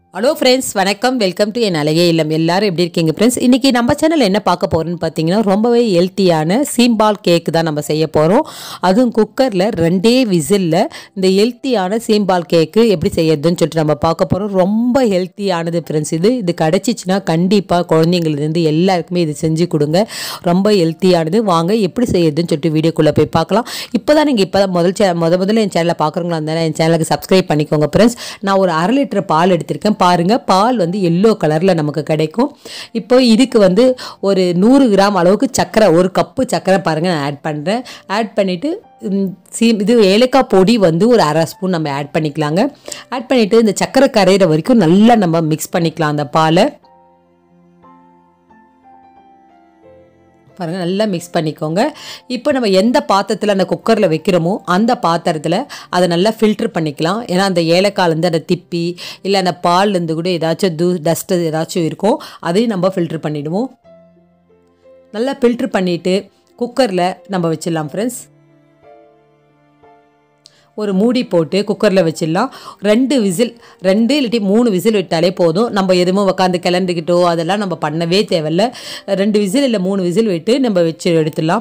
hello friends வணக்கம் welcome to என் அழகே இல்லம் எல்லாரும் எப்படி இருக்கீங்க ஃப்ரெண்ட்ஸ் இன்றைக்கி நம்ம சேனல் என்ன பார்க்க போகிறோம்னு பார்த்தீங்கன்னா ரொம்பவே ஹெல்த்தியான சீம்பால் கேக்கு தான் நம்ம செய்ய போகிறோம் அதுவும் குக்கரில் ரெண்டே விசிலில் இந்த ஹெல்த்தியான சீம்பால் கேக்கு எப்படி செய்யறதுன்னு சொல்லிட்டு நம்ம பார்க்க போகிறோம் ரொம்ப ஹெல்த்தியானது ஃப்ரெண்ட்ஸ் இது இது கிடச்சிச்சின்னா கண்டிப்பாக குழந்தைங்கள்லேருந்து எல்லாருக்குமே இது செஞ்சு கொடுங்க ரொம்ப ஹெல்த்தியானது வாங்க எப்படி செய்யறதுன்னு சொல்லிட்டு வீடியோக்குள்ளே போய் பார்க்கலாம் இப்போ தான் நீங்கள் இப்போ தான் முதல் சே முத முதல்ல என் சேனலை பார்க்குறவங்களா இருந்தாலும் என் சேனலுக்கு சப்ஸ்கிரைப் பண்ணிக்கோங்க ஃப்ரெண்ட்ஸ் நான் ஒரு அரை லிட்டர் பால் எடுத்திருக்கேன் பாருங்கள் பால் வந்து எல்லோ கலரில் நமக்கு கிடைக்கும் இப்போ இதுக்கு வந்து ஒரு நூறு கிராம் அளவுக்கு சர்க்கரை ஒரு கப்பு சர்க்கரை பாருங்கள் நான் ஆட் பண்ணுறேன் ஆட் பண்ணிவிட்டு சீ இது ஏலக்காய் பொடி வந்து ஒரு அரை ஸ்பூன் நம்ம ஆட் பண்ணிக்கலாங்க ஆட் பண்ணிவிட்டு இந்த சர்க்கரை கரையிற வரைக்கும் நல்லா நம்ம மிக்ஸ் பண்ணிக்கலாம் அந்த பாலை பாருங்கள் நல்லா மிக்ஸ் பண்ணிக்கோங்க இப்போ நம்ம எந்த பாத்திரத்தில் அந்த குக்கரில் வைக்கிறோமோ அந்த பாத்திரத்தில் அதை நல்லா ஃபில்ட்ரு பண்ணிக்கலாம் ஏன்னா அந்த ஏலக்காயிலேருந்து அந்த திப்பி இல்லை அந்த பால்லேருந்து கூட ஏதாச்சும் தூ டஸ்ட்டு ஏதாச்சும் இருக்கும் அதையும் நம்ம ஃபில்ட்ரு பண்ணிவிடுவோம் நல்லா ஃபில்ட்ரு பண்ணிவிட்டு குக்கரில் நம்ம வச்சிடலாம் ஃப்ரெண்ட்ஸ் ஒரு மூடி போட்டு குக்கரில் வச்சிடலாம் ரெண்டு விசில் ரெண்டு இல்லாட்டி மூணு விசில் விட்டாலே போதும் நம்ம எதுவும் உட்காந்து கிளண்டுக்கிட்டோ அதெல்லாம் நம்ம பண்ணவே தேவையில்ல ரெண்டு விசில் இல்லை மூணு விசில் விட்டு நம்ம வச்சு எடுத்துடலாம்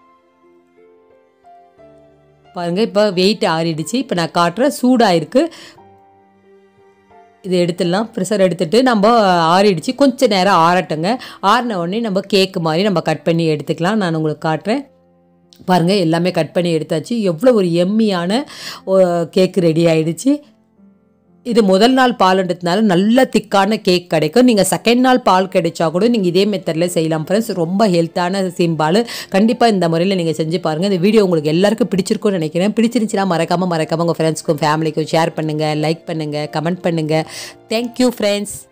பாருங்கள் இப்போ வெயிட் ஆறிடுச்சு இப்போ நான் காட்டுறேன் சூடாக இருக்குது இது எடுத்துடலாம் ப்ரெஷர் எடுத்துகிட்டு நம்ம ஆறிடுச்சு கொஞ்சம் நேரம் ஆறட்டுங்க ஆறின உடனே நம்ம கேக்கு மாதிரி நம்ம கட் பண்ணி எடுத்துக்கலாம் நான் உங்களுக்கு காட்டுறேன் பாருங்கள் எல்லாமே கட் பண்ணி எடுத்தாச்சு எவ்வளோ ஒரு எம்மியான கேக்கு ரெடி ஆயிடுச்சு இது முதல் நாள் பாலுன்றதுனால நல்ல திக்கான கேக் கிடைக்கும் நீங்கள் செகண்ட் நாள் பால் கிடைச்சா கூட நீங்கள் இதே மெத்தடில் செய்யலாம் ஃப்ரெண்ட்ஸ் ரொம்ப ஹெல்த்தான சீம்பால் கண்டிப்பாக இந்த முறையில் நீங்கள் செஞ்சு பாருங்கள் இந்த வீடியோ உங்களுக்கு எல்லாருக்கும் பிடிச்சிருக்கும்னு நினைக்கிறேன் பிடிச்சிருந்துச்சுன்னா மறக்காமல் மறக்காமல் உங்கள் ஃப்ரெண்ட்ஸ்க்கும் ஃபேமிலிக்கும் ஷேர் பண்ணுங்கள் லைக் பண்ணுங்கள் கமெண்ட் பண்ணுங்கள் தேங்க்யூ ஃப்ரெண்ட்ஸ்